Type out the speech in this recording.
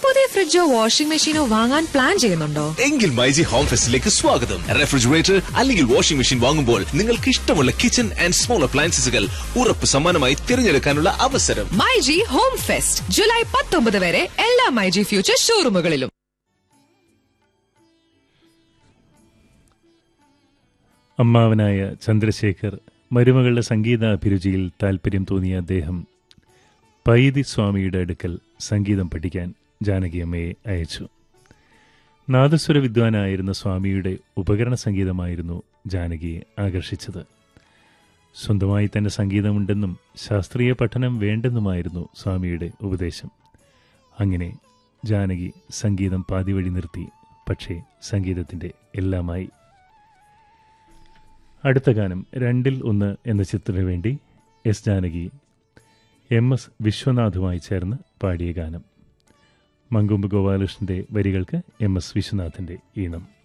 പുതിയ ഫ്രിഡ്ജോ വാഷിംഗ് മെഷീനോ വാങ്ങാൻ പ്ലാൻ ചെയ്യുന്നുണ്ടോ എങ്കിൽ മൈജി ഹോം ഫെസ്റ്റിലേക്ക് സ്വാഗതം റെഫ്രിജറേറ്റർ അല്ലെങ്കിൽ വാഷിംഗ് മെഷീൻ വാങ്ങുമ്പോൾ നിങ്ങൾക്ക് ഇഷ്ടമുള്ള കിച്ചൺ ആൻഡ് സ്മോൾ അപ്ലയൻസസുകൾ ഉറപ്പ് സമ്മാനമായി തിരഞ്ഞെടുക്കാനുള്ള അവസരം മൈജി ഹോം ഫെസ്റ്റ് ജൂലൈ പത്തൊമ്പത് വരെ എല്ലാ മൈജി ഫ്യൂച്ചർ ഷോറൂമുകളിലും അമ്മാവനായ ചന്ദ്രശേഖർ മരുമകളുടെ സംഗീത അഭിരുചിയിൽ താൽപ്പര്യം തോന്നിയ അദ്ദേഹം പൈതി സ്വാമിയുടെ അടുക്കൽ സംഗീതം പഠിക്കാൻ ജാനകിയമ്മയെ അയച്ചു നാദസ്വര വിദ്വാനായിരുന്ന സ്വാമിയുടെ ഉപകരണ സംഗീതമായിരുന്നു ജാനകിയെ ആകർഷിച്ചത് സ്വന്തമായി തന്നെ സംഗീതമുണ്ടെന്നും ശാസ്ത്രീയ പഠനം വേണ്ടെന്നുമായിരുന്നു സ്വാമിയുടെ ഉപദേശം അങ്ങനെ ജാനകി സംഗീതം പാതിവഴി നിർത്തി പക്ഷേ സംഗീതത്തിൻ്റെ എല്ലാമായി അടുത്ത ഗാനം രണ്ടിൽ ഒന്ന് എന്ന ചിത്രത്തിനു വേണ്ടി എസ് ജാനകി എം എസ് വിശ്വനാഥുമായി ചേർന്ന് പാടിയ ഗാനം മങ്കൊമ്പ് ഗോപാലകൃഷ്ണന്റെ വരികൾക്ക് എം എസ് വിശ്വനാഥന്റെ ഈണം